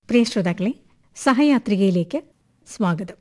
പ്രിയ ശ്രോതാക്കളെ സഹയാത്രികയിലേക്ക് സ്വാഗതം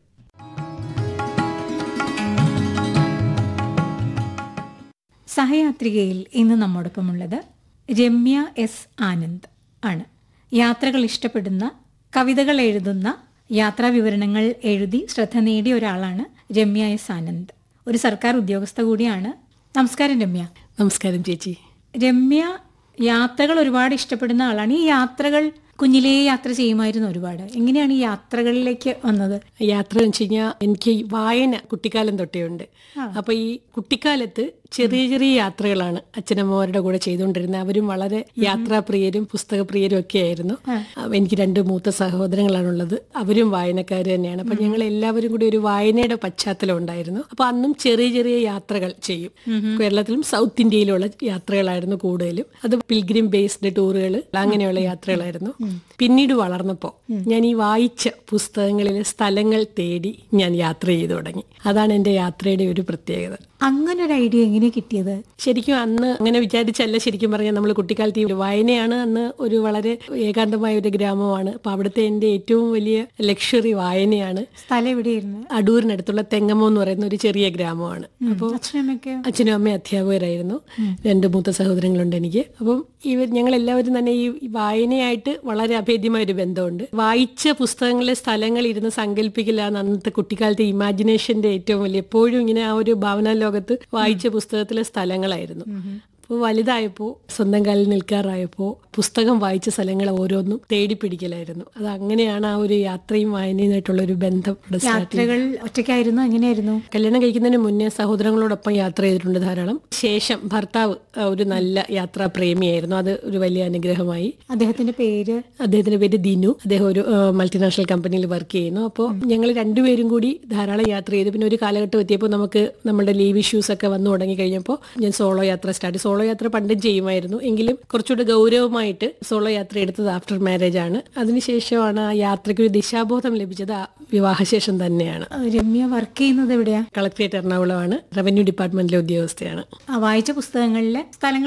സഹയാത്രികയിൽ ഇന്ന് നമ്മോടൊപ്പമുള്ളത് രമ്യ എസ് ആനന്ദ് ആണ് യാത്രകൾ ഇഷ്ടപ്പെടുന്ന കവിതകൾ എഴുതുന്ന യാത്രാ വിവരണങ്ങൾ എഴുതി ശ്രദ്ധ നേടിയ ഒരാളാണ് രമ്യ എസ് ആനന്ദ് ഒരു സർക്കാർ ഉദ്യോഗസ്ഥ കൂടിയാണ് നമസ്കാരം രമ്യ നമസ്കാരം ചേച്ചി രമ്യ യാത്രകൾ ഒരുപാട് ഇഷ്ടപ്പെടുന്ന ആളാണ് ഈ യാത്രകൾ കുഞ്ഞിലേ യാത്ര ചെയ്യുമായിരുന്നു ഒരുപാട് എങ്ങനെയാണ് ഈ യാത്രകളിലേക്ക് വന്നത് യാത്ര എന്ന് വെച്ച് കഴിഞ്ഞാൽ എനിക്ക് ഈ വായന കുട്ടിക്കാലം തൊട്ടേ ഉണ്ട് അപ്പൊ ഈ കുട്ടിക്കാലത്ത് ചെറിയ ചെറിയ യാത്രകളാണ് അച്ഛനമ്മമാരുടെ കൂടെ ചെയ്തുകൊണ്ടിരുന്നത് അവരും വളരെ യാത്രാപ്രിയരും പുസ്തകപ്രിയരും ഒക്കെ ആയിരുന്നു അപ്പൊ എനിക്ക് രണ്ട് മൂത്ത സഹോദരങ്ങളാണുള്ളത് അവരും വായനക്കാർ തന്നെയാണ് അപ്പൊ ഞങ്ങൾ എല്ലാവരും കൂടി ഒരു വായനയുടെ പശ്ചാത്തലം ഉണ്ടായിരുന്നു അപ്പൊ അന്നും ചെറിയ ചെറിയ യാത്രകൾ ചെയ്യും കേരളത്തിലും സൗത്ത് ഇന്ത്യയിലുള്ള യാത്രകളായിരുന്നു കൂടുതലും അത് പിൽഗ്രിം ബേസ്ഡ് ടൂറുകൾ അങ്ങനെയുള്ള യാത്രകളായിരുന്നു പിന്നീട് വളർന്നപ്പോൾ ഞാൻ ഈ വായിച്ച പുസ്തകങ്ങളിലെ സ്ഥലങ്ങൾ തേടി ഞാൻ യാത്ര ചെയ്തു തുടങ്ങി അതാണ് എൻ്റെ യാത്രയുടെ ഒരു പ്രത്യേകത അങ്ങനെ ഒരു ഐഡിയ എങ്ങനെ കിട്ടിയത് ശരിക്കും അന്ന് അങ്ങനെ വിചാരിച്ചല്ല ശരിക്കും പറഞ്ഞാൽ നമ്മൾ കുട്ടിക്കാലത്ത് ഈ വായനയാണ് അന്ന് ഒരു വളരെ ഏകാന്തമായ ഒരു ഗ്രാമമാണ് അപ്പൊ അവിടുത്തെ എൻ്റെ ഏറ്റവും വലിയ ലക്ഷറി വായനയാണ് സ്ഥലം എവിടെയായിരുന്നു അടൂരിനടുത്തുള്ള തെങ്ങമോ എന്ന് പറയുന്ന ഒരു ചെറിയ ഗ്രാമമാണ് അപ്പോൾ അച്ഛനമ്മയൊക്കെ അച്ഛനും അമ്മയും അധ്യാപകരായിരുന്നു രണ്ട് മൂത്ത സഹോദരങ്ങളുണ്ട് എനിക്ക് അപ്പം ഇവർ ഞങ്ങൾ എല്ലാവരും തന്നെ ഈ വായനയായിട്ട് വളരെ അഭേദ്യമായ ഒരു ബന്ധമുണ്ട് വായിച്ച പുസ്തകങ്ങളിലെ സ്ഥലങ്ങൾ ഇരുന്ന് സങ്കല്പിക്കലാണ് അന്നത്തെ കുട്ടിക്കാലത്തെ ഇമാജിനേഷന്റെ ഏറ്റവും വലിയ എപ്പോഴും ഇങ്ങനെ ആ ഒരു ഭാവനാ ലോകത്ത് വായിച്ച പുസ്തകത്തിലെ സ്ഥലങ്ങളായിരുന്നു അപ്പോൾ വലുതായപ്പോൾ സ്വന്തം കാലിൽ നിൽക്കാറായപ്പോൾ പുസ്തകം വായിച്ച സ്ഥലങ്ങൾ ഓരോന്നും തേടി പിടിക്കലായിരുന്നു അത് അങ്ങനെയാണ് ആ ഒരു യാത്രയും വായനയുമായിട്ടുള്ള ഒരു ബന്ധം ഇവിടെ start ചെയ്തത്. യാത്രകൾ ഒറ്റയ്ക്കായിരുന്നു എങ്ങനെയായിരുന്നു കല്യാണം കഴിക്കുന്നതിന് മുന്നേ സഹോദരങ്ങളോടൊപ്പം യാത്ര ചെയ്തിട്ടുണ്ട് ധാരാളം ശേഷം ഭർത്താവ് ആ, ഒരു നല്ല യാത്രാ പ്രേമിയായിരുന്നു അത് ഒരു വലിയ അനുഗ്രഹമായി അദ്ദേഹത്തിന്റെ പേര് അദ്ദേഹത്തിന്റെ പേര് ദിനു അദ്ദേഹം ഒരു മൾട്ടിനാഷണൽ കമ്പനിയിൽ വർക്ക് ചെയ്യുന്നു അപ്പോൾ ഞങ്ങൾ രണ്ടുപേരും കൂടി ധാരാളം യാത്ര ചെയ്തു പിന്നെ ഒരു കാലഘട്ടം എത്തിയപ്പോൾ നമുക്ക് നമ്മുടെ ലീവ് ഇഷ്യൂസ് ഒക്കെ വന്നു തുടങ്ങി കഴിഞ്ഞപ്പോൾ ഞാൻ സോളോ യാത്ര സ്റ്റാർട്ട് സോളോ യാത്ര പണ്ടും ചെയ്യുമായിരുന്നു എങ്കിലും കുറച്ചുകൂടെ ഗൗരവമായിട്ട് സോളോ യാത്ര എടുത്തത് ആഫ്റ്റർ മാരേജ് ആണ് അതിനുശേഷമാണ് ആ യാത്രയ്ക്ക് ഒരു ദിശാബോധം ലഭിച്ചത് ആ വിവാഹശേഷം തന്നെയാണ് ആ, രമ്യ വർക്ക് ചെയ്യുന്നത് എവിടെയാ കളക്ട്രേറ്റ് എറണാകുളമാണ് റവന്യൂ ഡിപ്പാർട്ട്മെന്റിലെ ഉദ്യോഗസ്ഥയാണ് ആ, വായിച്ച പുസ്തകങ്ങളിലെ സ്ഥലങ്ങൾ